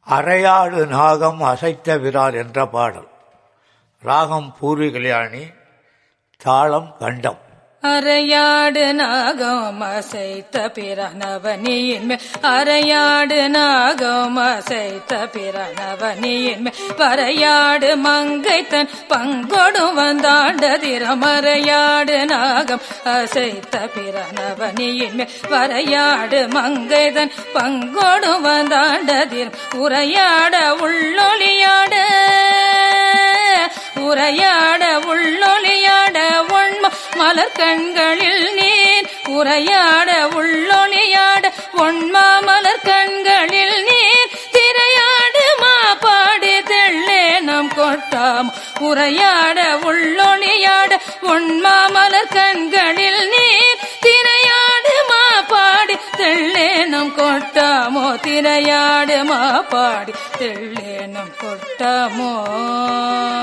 அரையாடு நாகம் அசைத்த விரால் என்ற பாடல் ராகம் பூர்வி கல்யாணி தாளம் கண்டம் அரையாடு நாகம் அசைத்த பிறனவனியின் மேல் அரையாடு நாகம் அசைத்த பிறனவனியின் மேல் வரையாடு மங்கை தன் பங்கொடும் வந்தாண்ட திறமறையாடு நாகம் அசைத்த பிறனவனியின் மேல் வரையாடு மங்கை தன் பங்கொடும் வந்தாண்ட திறம் உரையாட உள்ளொளியாட உரையாட உள்ளொளியாட ஒண்ம மலர் கண்களில் நீர் உரையாட உள்ளொளியாட ஒண்மா மலர் கண்களில் நீர் திரையாடு மா பாடி தெள்ளே நம் கொட்டாம் உரையாட உள்ளொளியாட ஒண்மா மலர் கண்களில் நீர் திரையாடு மா பாடி தெள்ளே நம் கொட்டாமோ திரையாடு மா பாடி தெள்ளே நம் கொட்டாமோ